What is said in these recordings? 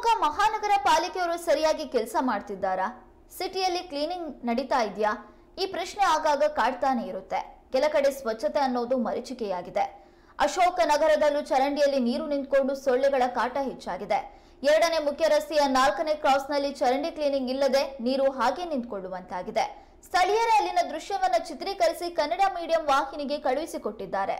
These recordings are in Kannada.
ಶಿವಮೊಗ್ಗ ಮಹಾನಗರ ಪಾಲಿಕೆಯವರು ಸರಿಯಾಗಿ ಕೆಲಸ ಮಾಡ್ತಿದ್ದಾರಾ ಸಿಟಿಯಲ್ಲಿ ಕ್ಲೀನಿಂಗ್ ನಡೀತಾ ಇದೆಯಾ ಈ ಪ್ರಶ್ನೆ ಆಗಾಗ ಕಾಡ್ತಾನೆ ಇರುತ್ತೆ ಕೆಲ ಕಡೆ ಸ್ವಚ್ಛತೆ ಅನ್ನೋದು ಮರೀಚಿಕೆಯಾಗಿದೆ ಅಶೋಕ ನಗರದಲ್ಲೂ ಚರಂಡಿಯಲ್ಲಿ ನೀರು ನಿಂತ್ಕೊಂಡು ಸೊಳ್ಳೆಗಳ ಕಾಟ ಹೆಚ್ಚಾಗಿದೆ ಎರಡನೇ ಮುಖ್ಯ ರಸ್ತೆಯ ನಾಲ್ಕನೇ ಕ್ರಾಸ್ನಲ್ಲಿ ಚರಂಡಿ ಕ್ಲೀನಿಂಗ್ ಇಲ್ಲದೆ ನೀರು ಹಾಗೆ ನಿಂತ್ಕೊಳ್ಳುವಂತಾಗಿದೆ ಸ್ಥಳೀಯರೇ ಅಲ್ಲಿನ ದೃಶ್ಯವನ್ನ ಚಿತ್ರೀಕರಿಸಿ ಕನ್ನಡ ಮೀಡಿಯಂ ವಾಹಿನಿಗೆ ಕಳುಹಿಸಿಕೊಟ್ಟಿದ್ದಾರೆ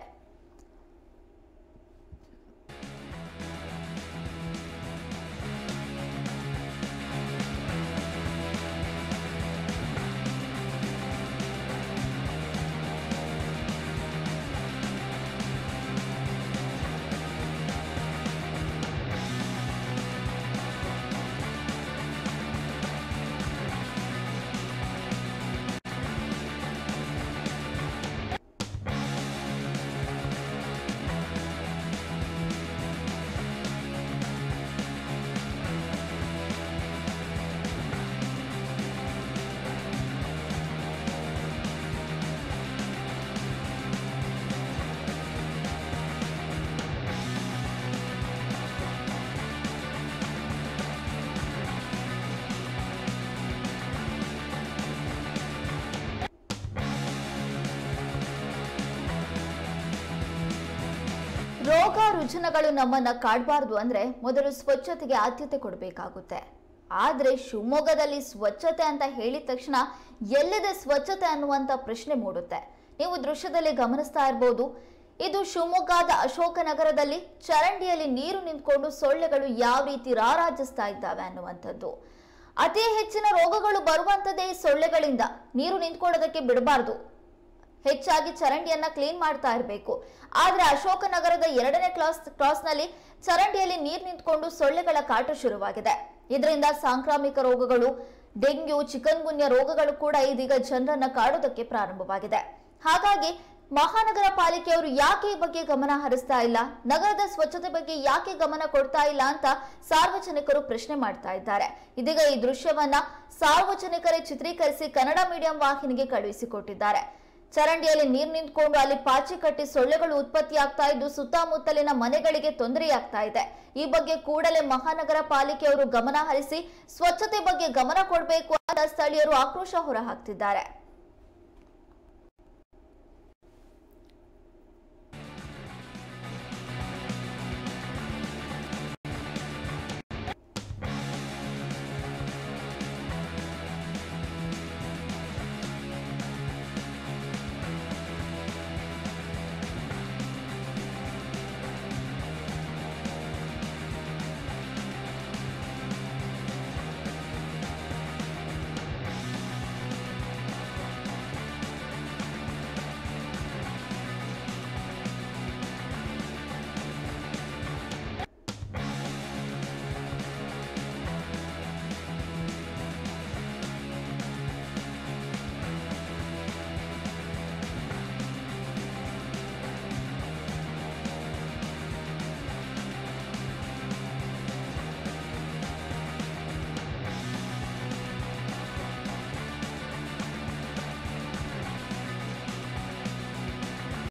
ರೋಗ ರುಜಿನಗಳು ನಮ್ಮನ್ನ ಕಾಡಬಾರ್ದು ಅಂದ್ರೆ ಮೊದಲು ಸ್ವಚ್ಛತೆಗೆ ಆದ್ಯತೆ ಕೊಡಬೇಕಾಗುತ್ತೆ ಆದ್ರೆ ಶಿವಮೊಗ್ಗದಲ್ಲಿ ಸ್ವಚ್ಛತೆ ಅಂತ ಹೇಳಿದ ತಕ್ಷಣ ಎಲ್ಲಿದೆ ಸ್ವಚ್ಛತೆ ಅನ್ನುವಂತ ಪ್ರಶ್ನೆ ಮೂಡುತ್ತೆ ನೀವು ದೃಶ್ಯದಲ್ಲಿ ಗಮನಿಸ್ತಾ ಇರಬಹುದು ಇದು ಶಿವಮೊಗ್ಗದ ಅಶೋಕನಗರದಲ್ಲಿ ಚರಂಡಿಯಲ್ಲಿ ನೀರು ನಿಂತ್ಕೊಂಡು ಸೊಳ್ಳೆಗಳು ಯಾವ ರೀತಿ ರಾರಾಜಿಸ್ತಾ ಇದ್ದಾವೆ ಅನ್ನುವಂಥದ್ದು ಅತಿ ಹೆಚ್ಚಿನ ರೋಗಗಳು ಬರುವಂತದ್ದೇ ಈ ಸೊಳ್ಳೆಗಳಿಂದ ನೀರು ನಿಂತ್ಕೊಳ್ಳೋದಕ್ಕೆ ಬಿಡಬಾರ್ದು ಹೆಚ್ಚಾಗಿ ಚರಂಡಿಯನ್ನ ಕ್ಲೀನ್ ಮಾಡ್ತಾ ಇರಬೇಕು ಆದ್ರೆ ಅಶೋಕನಗರದ ಎರಡನೇ ಕ್ಲಾಸ್ ಕ್ರಾಸ್ನಲ್ಲಿ ಚರಂಡಿಯಲ್ಲಿ ನೀರ್ ನಿಂತ್ಕೊಂಡು ಸೊಳ್ಳೆಗಳ ಕಾಟ ಶುರುವಾಗಿದೆ ಇದರಿಂದ ಸಾಂಕ್ರಾಮಿಕ ರೋಗಗಳು ಡೆಂಗ್ಯೂ ಚಿಕನ್ ಗುನ್ಯ ರೋಗಗಳು ಕೂಡ ಇದೀಗ ಜನರನ್ನ ಕಾಡೋದಕ್ಕೆ ಪ್ರಾರಂಭವಾಗಿದೆ ಹಾಗಾಗಿ ಮಹಾನಗರ ಪಾಲಿಕೆಯವರು ಯಾಕೆ ಈ ಬಗ್ಗೆ ಗಮನ ಹರಿಸ್ತಾ ಇಲ್ಲ ನಗರದ ಸ್ವಚ್ಛತೆ ಬಗ್ಗೆ ಯಾಕೆ ಗಮನ ಕೊಡ್ತಾ ಇಲ್ಲ ಅಂತ ಸಾರ್ವಜನಿಕರು ಪ್ರಶ್ನೆ ಮಾಡ್ತಾ ಇದ್ದಾರೆ ಇದೀಗ ಈ ದೃಶ್ಯವನ್ನ ಸಾರ್ವಜನಿಕರೇ ಚಿತ್ರೀಕರಿಸಿ ಕನ್ನಡ ಮೀಡಿಯಂ ವಾಹಿನಿಗೆ ಕಳುಹಿಸಿಕೊಟ್ಟಿದ್ದಾರೆ ಚರಂಡಿಯಲ್ಲಿ ನೀರು ನಿಂತ್ಕೊಂಡು ಅಲ್ಲಿ ಪಾಚಿ ಕಟ್ಟಿ ಸೊಳ್ಳೆಗಳು ಉತ್ಪತ್ತಿ ಆಗ್ತಾ ಇದ್ದು ಸುತ್ತಮುತ್ತಲಿನ ಮನೆಗಳಿಗೆ ತೊಂದರೆಯಾಗ್ತಾ ಇದೆ ಈ ಬಗ್ಗೆ ಕೂಡಲೇ ಮಹಾನಗರ ಪಾಲಿಕೆಯವರು ಗಮನ ಹರಿಸಿ ಸ್ವಚ್ಛತೆ ಬಗ್ಗೆ ಗಮನ ಕೊಡಬೇಕು ಅಂತ ಸ್ಥಳೀಯರು ಆಕ್ರೋಶ ಹೊರಹಾಕ್ತಿದ್ದಾರೆ